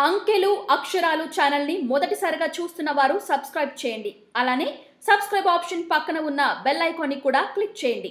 అంకెలు అక్షరాలు ఛానల్ని మొదటిసారిగా చూస్తున్న వారు సబ్స్క్రైబ్ చేయండి అలానే సబ్స్క్రైబ్ ఆప్షన్ పక్కన ఉన్న బెల్ ఐకాన్ని కూడా క్లిక్ చేయండి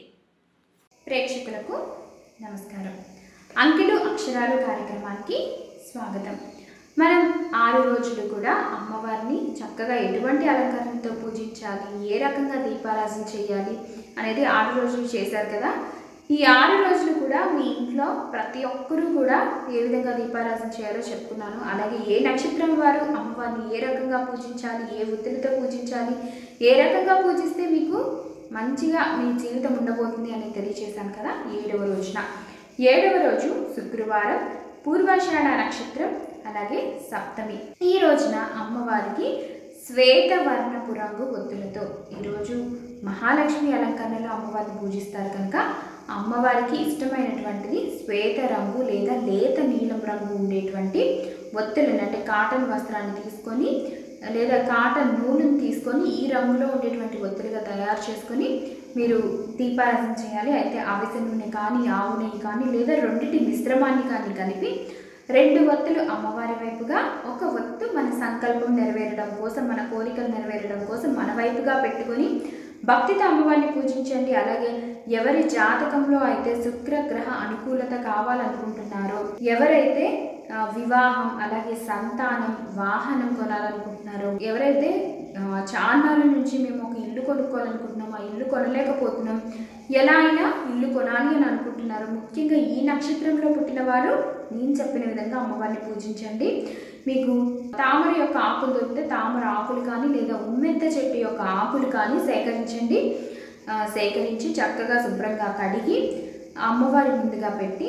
ప్రేక్షకులకు నమస్కారం అంకెలు అక్షరాలు కార్యక్రమానికి స్వాగతం మనం ఆరు రోజులు కూడా అమ్మవారిని చక్కగా ఎటువంటి అలంకరణతో పూజించాలి ఏ రకంగా దీపారాధన చేయాలి అనేది ఆరు రోజులు చేశారు కదా ఈ ఆరు రోజులు కూడా మీ ఇంట్లో ప్రతి ఒక్కరూ కూడా ఏ విధంగా దీపారాధన చేయాలో చెప్పుకున్నాను అలాగే ఏ నక్షత్రం వారు అమ్మవారిని ఏ రకంగా పూజించాలి ఏ వృత్తులతో పూజించాలి ఏ రకంగా పూజిస్తే మీకు మంచిగా మీ జీవితం ఉండబోతుంది అని తెలియచేశాను కదా ఏడవ రోజున ఏడవ రోజు శుక్రవారం పూర్వాషాఢ నక్షత్రం అలాగే సప్తమి ఈ రోజున అమ్మవారికి శ్వేతవర్ణపు రంగు ఒత్తులతో ఈరోజు మహాలక్ష్మి అలంకరణలో అమ్మవారిని పూజిస్తారు కనుక అమ్మవారికి ఇష్టమైనటువంటిది శ్వేత రంగు లేదా లేత నీలం రంగు ఉండేటువంటి ఒత్తులను అంటే కాటన్ వస్త్రాన్ని తీసుకొని లేదా కాటన్ నూనెను తీసుకొని ఈ రంగులో ఉండేటువంటి ఒత్తులుగా తయారు చేసుకొని మీరు దీపారాధన చేయాలి అయితే అవిసె నూనె కానీ ఆవు నెయ్యి కానీ లేదా రెండింటి మిశ్రమాన్ని కానీ కలిపి రెండు ఒత్తులు అమ్మవారి వైపుగా ఒక ఒత్తు మన సంకల్పం నెరవేరడం కోసం మన కోరికలు నెరవేరడం కోసం మన వైపుగా పెట్టుకొని భక్తితో అమ్మవారిని పూజించండి అలాగే ఎవరి జాతకంలో అయితే శుక్రగ్రహ అనుకూలత కావాలనుకుంటున్నారో ఎవరైతే ఆ, వివాహం అలాగే సంతానం వాహనం కొనాలనుకుంటున్నారో ఎవరైతే ఆ, చాన్నాళ్ళ నుంచి మేము ఒక ఇల్లు కొనుక్కోవాలనుకుంటున్నాం ఆ ఇల్లు కొనలేకపోతున్నాం ఎలా అయినా ఇల్లు కొనాలి అని అనుకుంటున్నారు ముఖ్యంగా ఈ నక్షత్రంలో పుట్టిన వారు నేను చెప్పిన విధంగా అమ్మవారిని పూజించండి మీకు తామర యొక్క ఆకులు దొరికితే తామర ఆకులు కానీ లేదా ఉమ్మెత్త చెట్టు యొక్క ఆకులు కానీ సేకరించండి ఆ, సేకరించి చక్కగా శుభ్రంగా కడిగి అమ్మవారి ముందుగా పెట్టి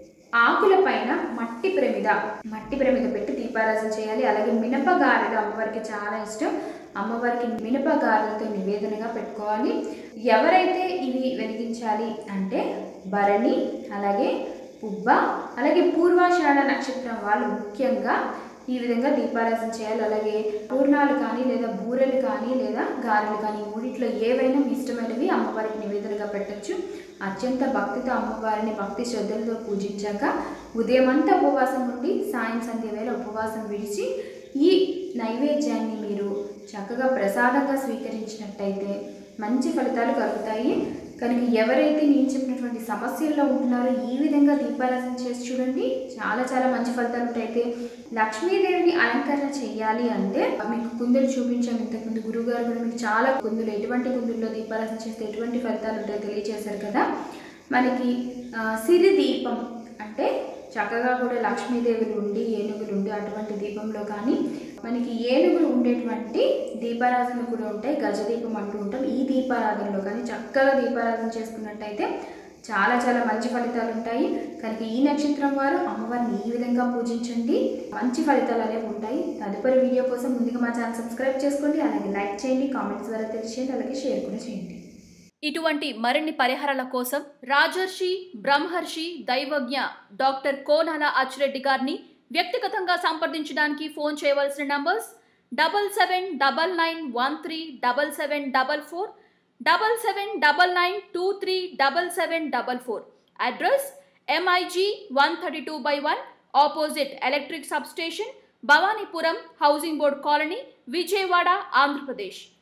ఆకుల పైన మట్టి ప్రమిద మట్టి ప్రమిద పెట్టి దీపారాధన చేయాలి అలాగే మినప గారెలు అమ్మవారికి చాలా ఇష్టం అమ్మవారికి మినప గారెలతో నివేదనగా పెట్టుకోవాలి ఎవరైతే ఇవి వెలిగించాలి అంటే భరణి అలాగే పుబ్బ అలాగే పూర్వాషాఢ నక్షత్రం వాళ్ళు ముఖ్యంగా ఈ విధంగా దీపారాధన చేయాలి అలాగే పూర్ణాలు కానీ లేదా బూరెలు కానీ లేదా గారెలు కానీ ఈ మూడిట్లో ఏవైనా మీ ఇష్టమైనవి అమ్మవారికి నివేదనగా పెట్టచ్చు అత్యంత భక్తితో అమ్మవారిని భక్తి శ్రద్ధలతో పూజించాక ఉదయం అంతా ఉపవాసం ఉండి సాయం సంధ్య వేళ ఉపవాసం విడిచి ఈ నైవేద్యాన్ని మీరు చక్కగా ప్రసాదంగా స్వీకరించినట్టయితే మంచి ఫలితాలు కలుగుతాయి కనుక ఎవరైతే నేను చెప్పినటువంటి సమస్యల్లో ఉంటున్నారో ఈ విధంగా దీపారాధన చేసి చూడండి చాలా చాలా మంచి ఫలితాలు ఉంటాయి అయితే లక్ష్మీదేవిని అలంకరణ చేయాలి అంటే మీకు కుందులు చూపించాం ఇంతకుముందు గురువుగారు కూడా మీకు చాలా కుందులు ఎటువంటి కుందుల్లో దీపారాధన చేస్తే ఎటువంటి ఫలితాలు ఉంటాయో తెలియజేశారు కదా మనకి ఆ, సిరి దీపం అంటే చక్కగా కూడా లక్ష్మీదేవులు ఉండి ఏనుగులు ఉండి అటువంటి దీపంలో కానీ మనకి ఏనుగులు ఉండేటువంటి దీపారాధనలు కూడా ఉంటాయి గజదీపం అంటూ ఉంటాం ఈ దీపారాధనలో కానీ చక్కగా దీపారాధన చేసుకున్నట్టయితే చాలా చాలా మంచి ఫలితాలు ఉంటాయి కనుక ఈ నక్షత్రం వారు అమ్మవారిని ఈ విధంగా పూజించండి మంచి ఫలితాలు అనేవి ఉంటాయి తదుపరి వీడియో కోసం ముందుగా మా ఛానల్ సబ్స్క్రైబ్ చేసుకోండి అలాగే లైక్ చేయండి కామెంట్స్ ద్వారా తెలియచేయండి అలాగే షేర్ కూడా చేయండి ఇటువంటి మరిన్ని పరిహారాల కోసం రాజర్షి బ్రహ్మర్షి దైవజ్ఞ డాక్టర్ కోనాల అచ్చిరెడ్డి గారిని వ్యక్తిగతంగా సంప్రదించడానికి ఫోన్ చేయవలసిన numbers double seven double nine one three double seven double four double seven double nine two three double seven double four address MIG one thirty two by one opposite electric substation Bhavanipuram housing board colony Vijayawada Andhra Pradesh